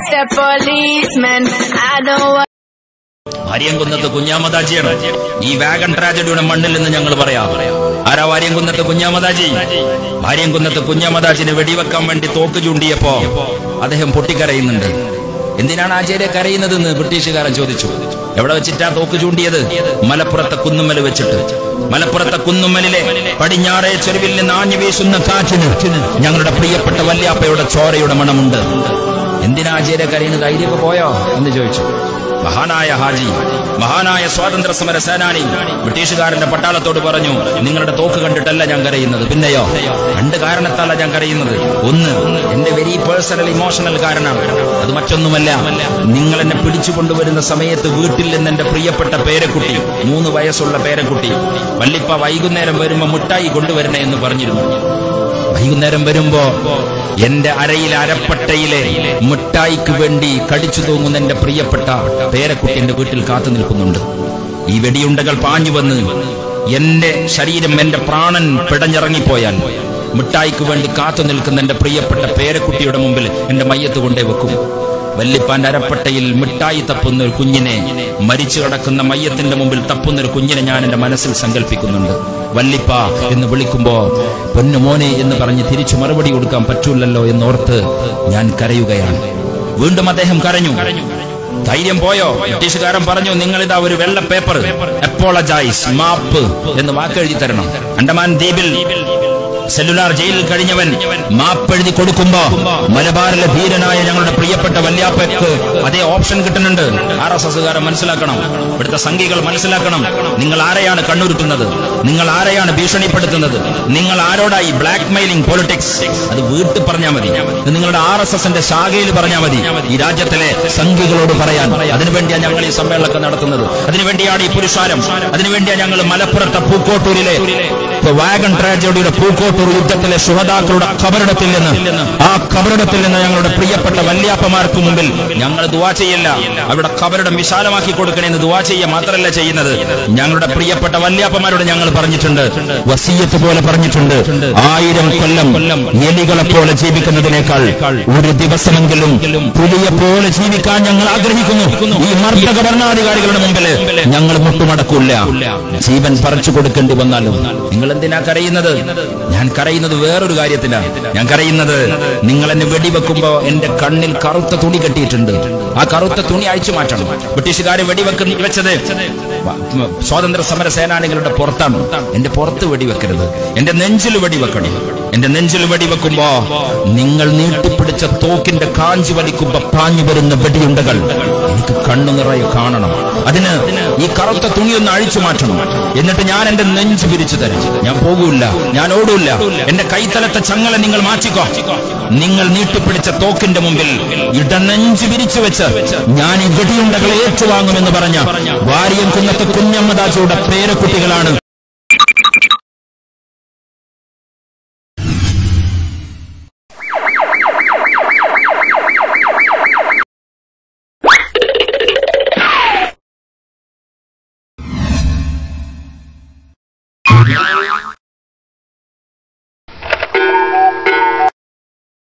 Mr. Policeman. I don't want Variyamkunnath കുഞ്ഞാമദാജിയാണ് ഈ wagon ട്രാജഡിയുടെ മണ്ണിൽ നിന്ന് ഞങ്ങൾ പറയാം ആരാ വാര്യംകുന്നത്ത് കുഞ്ഞാമദാജി വാര്യംകുന്നത്ത് കുഞ്ഞാമദാജിനെ വെടിവെക്കാൻ വേണ്ടി തോക്ക് ചൂണ്ടിയപ്പോ അദ്ദേഹം പൊട്ടിക്കരയുന്നുണ്ട് എന്തിനാണ് ആചാര്യ കരയുന്നതെന്ന് ബ്രിട്ടീഷുകാരൻ ചോദിച്ചു എവിടെ വെച്ചിട്ടാ തോക്ക് ചൂണ്ടിയത് മലപ്പുറത്തെ കുന്നുമ്മൽ വെച്ചിട്ട് മലപ്പുറത്തെ കുന്നുമ്മലിലെ പടിഞ്ഞാറേ ചെരുവിൽ നിന്ന് ആഞ്ഞു വീശുന്ന കാറ്റിന് ഞങ്ങളുടെ പ്രിയപ്പെട്ട വല്യാപ്പയുടെ ചോരയുടെ മണമുണ്ട് എന്തിനാ ആചാര്യ കരയുന്നത് ധൈര്യമൊക്കെ പോയോ എന്ന് ചോദിച്ചു മഹാനായ ഹാജി മഹാനായ സ്വാതന്ത്ര്യ സമര സേനാനി ബ്രിട്ടീഷുകാരന്റെ പട്ടാളത്തോട് പറഞ്ഞു നിങ്ങളുടെ തോക്ക് കണ്ടിട്ടല്ല ഞാൻ കരയുന്നത് പിന്നെയോ രണ്ട് കാരണത്താല ഞാൻ കരയുന്നത് ഒന്ന് എന്റെ വെരി പേഴ്സണൽ ഇമോഷണൽ കാരണം അത് മറ്റൊന്നുമല്ല നിങ്ങൾ എന്നെ പിടിച്ചു കൊണ്ടുവരുന്ന സമയത്ത് വീട്ടിൽ നിന്ന് എന്റെ പ്രിയപ്പെട്ട പേരക്കുട്ടി മൂന്ന് വയസ്സുള്ള പേരക്കുട്ടി വല്ലിപ്പ വൈകുന്നേരം വരുമ്പോ മുട്ടായി കൊണ്ടുവരണേ എന്ന് പറഞ്ഞിരുന്നു വൈകുന്നേരം വരുമ്പോ എന്റെ അരയിൽ അരപ്പട്ടയിലെ മിഠായിക്ക് വേണ്ടി കടിച്ചു തൂങ്ങുന്ന എന്റെ പ്രിയപ്പെട്ട പേരക്കുട്ടി എന്റെ വീട്ടിൽ കാത്തു നിൽക്കുന്നുണ്ട് ഈ വെടിയുണ്ടകൾ പാഞ്ഞു വന്ന് എന്റെ ശരീരം എന്റെ പ്രാണൻ പിടഞ്ഞിറങ്ങിപ്പോയാൽ മിഠായിക്ക് വേണ്ടി കാത്തു നിൽക്കുന്ന എന്റെ പ്രിയപ്പെട്ട പേരക്കുട്ടിയുടെ മുമ്പിൽ എന്റെ മയ്യത്ത് കൊണ്ടേ വെക്കും വല്ലിപ്പാന്റെ അരപ്പട്ടയിൽ മിഠായി തപ്പുന്ന ഒരു കുഞ്ഞിനെ മരിച്ചു കിടക്കുന്ന മയ്യത്തിന്റെ മുമ്പിൽ തപ്പുന്ന ഒരു കുഞ്ഞിനെ ഞാൻ എന്റെ മനസ്സിൽ സങ്കല്പിക്കുന്നുണ്ട് വല്ലിപ്പ എന്ന് വിളിക്കുമ്പോ പൊന്നു മോനെ എന്ന് പറഞ്ഞ് തിരിച്ചു മറുപടി കൊടുക്കാൻ പറ്റൂലല്ലോ എന്നോർത്ത് ഞാൻ കരയുകയാണ് വീണ്ടും അദ്ദേഹം കരഞ്ഞു ധൈര്യം പോയോ ബ്രിട്ടീഷുകാരൻ പറഞ്ഞു നിങ്ങൾ ഇതാ ഒരു വെള്ള പേപ്പർ അപ്പോളജൈസ് മാപ്പ് എന്ന് വാക്കെഴുതി തരണം അണ്ടമാൻ ദ്വീപിൽ സെല്ലുലാർ ജയിലിൽ കഴിഞ്ഞവൻ മാപ്പെഴുതി കൊടുക്കുമ്പോ മലബാറിലെ ധീരനായ ഞങ്ങളുടെ പ്രിയപ്പെട്ട വല്യാപ്പയ്ക്ക് അതേ ഓപ്ഷൻ കിട്ടുന്നുണ്ട് ആർ എസ് എസുകാരൻ മനസ്സിലാക്കണം ഇവിടുത്തെ സംഘികൾ മനസ്സിലാക്കണം നിങ്ങൾ ആരെയാണ് കണ്ണുരുട്ടുന്നത് നിങ്ങൾ ആരെയാണ് ഭീഷണിപ്പെടുത്തുന്നത് നിങ്ങൾ ആരോടായി ബ്ലാക്ക് മെയിലിംഗ് പൊളിറ്റിക്സ് അത് വീട്ടിൽ പറഞ്ഞാൽ മതി ഇത് നിങ്ങളുടെ ആർ എസ് എസിന്റെ ശാഖയിൽ പറഞ്ഞാൽ മതി ഈ രാജ്യത്തിലെ സംഘികളോട് പറയാൻ അതിനുവേണ്ടിയാണ് ഞങ്ങൾ ഈ സമ്മേളനമൊക്കെ നടത്തുന്നത് അതിനുവേണ്ടിയാണ് ഈ പുരുഷാരം അതിനുവേണ്ടിയാണ് ഞങ്ങൾ മലപ്പുറത്തെ പൂക്കോട്ടൂരിലെ വാഗൺ ട്രാജഡിയുടെ പൂക്കോട്ടൂർ യുദ്ധത്തിലെ സുഹതാക്കളുടെ കബറിടത്തിൽ നിന്ന് ആ കബറിടത്തിൽ നിന്ന് ഞങ്ങളുടെ പ്രിയപ്പെട്ട വല്യാപ്പമാർക്ക് മുമ്പിൽ ഞങ്ങൾ ദുവാ ചെയ്യില്ല അവിടെ കബറിടം വിശാലമാക്കി കൊടുക്കണമെന്ന് ദുവാ ചെയ്യുക മാത്രമല്ല ചെയ്യുന്നത് ഞങ്ങളുടെ പ്രിയപ്പെട്ട വല്യാപ്പമാരോട് ഞങ്ങൾ പറഞ്ഞിട്ടുണ്ട് വസീയത്ത് പോലെ പറഞ്ഞിട്ടുണ്ട് ആയിരം കൊല്ലം എലികളെ പോലെ ജീവിക്കുന്നതിനേക്കാൾ ഒരു ദിവസമെങ്കിലും പുലിയെ പോലെ ജീവിക്കാൻ ഞങ്ങൾ ആഗ്രഹിക്കുന്നു ഈ മർദ്ദക ഭരണാധികാരികളുടെ മുമ്പിൽ ഞങ്ങൾ മുട്ടുമടക്കൂല ജീവൻ പറിച്ചു കൊടുക്കേണ്ടി വന്നാലും നിങ്ങൾ എന്തിനാ കരയുന്നത് ഞാൻ കരയുന്നത് വേറൊരു കാര്യത്തിനാണ് ഞാൻ കരയുന്നത് നിങ്ങൾ എന്നെ വെടിവെക്കുമ്പോ എന്റെ കണ്ണിൽ കറുത്ത തുണി കെട്ടിയിട്ടുണ്ട് ആ കറുത്ത തുണി അയച്ചു മാറ്റണം ബ്രിട്ടീഷുകാരെ വെടിവെക്കുന്ന വെച്ചത് സ്വാതന്ത്ര്യ സമര സേനാനികളുടെ പുറത്താണ് എന്റെ പുറത്ത് വെടിവെക്കരുത് എന്റെ നെഞ്ചിൽ വെടിവെക്കണം എന്റെ നെഞ്ചിൽ വെടിവെക്കുമ്പോ നിങ്ങൾ നീട്ടിപ്പിടിച്ച തോക്കിന്റെ കാഞ്ചി വലിക്കുമ്പോ പാഞ്ഞു വരുന്ന വെടിയുണ്ടകൾ എനിക്ക് കണ്ണു നിറയെ കാണണം അതിന് ഈ കറുത്ത തുണി ഒന്ന് അഴിച്ചു മാറ്റണം എന്നിട്ട് ഞാൻ എന്റെ നെഞ്ച് പിരിച്ചു തരും ഞാൻ പോകൂല ഞാൻ ഓടൂല എന്റെ കൈത്തലത്തെ ചങ്ങല നിങ്ങൾ മാറ്റിക്കോ നിങ്ങൾ നീട്ടിപ്പിടിച്ച തോക്കിന്റെ മുമ്പിൽ ഇടനെഞ്ച് വിരിച്ചു വെച്ച് ഞാൻ ഈ വെടിയുണ്ടകളെ ഏറ്റുവാങ്ങുമെന്ന് പറഞ്ഞ വാരിയം കുന്നത്ത് കുഞ്ഞമ്മദാജിയുടെ പേരക്കുട്ടികളാണ്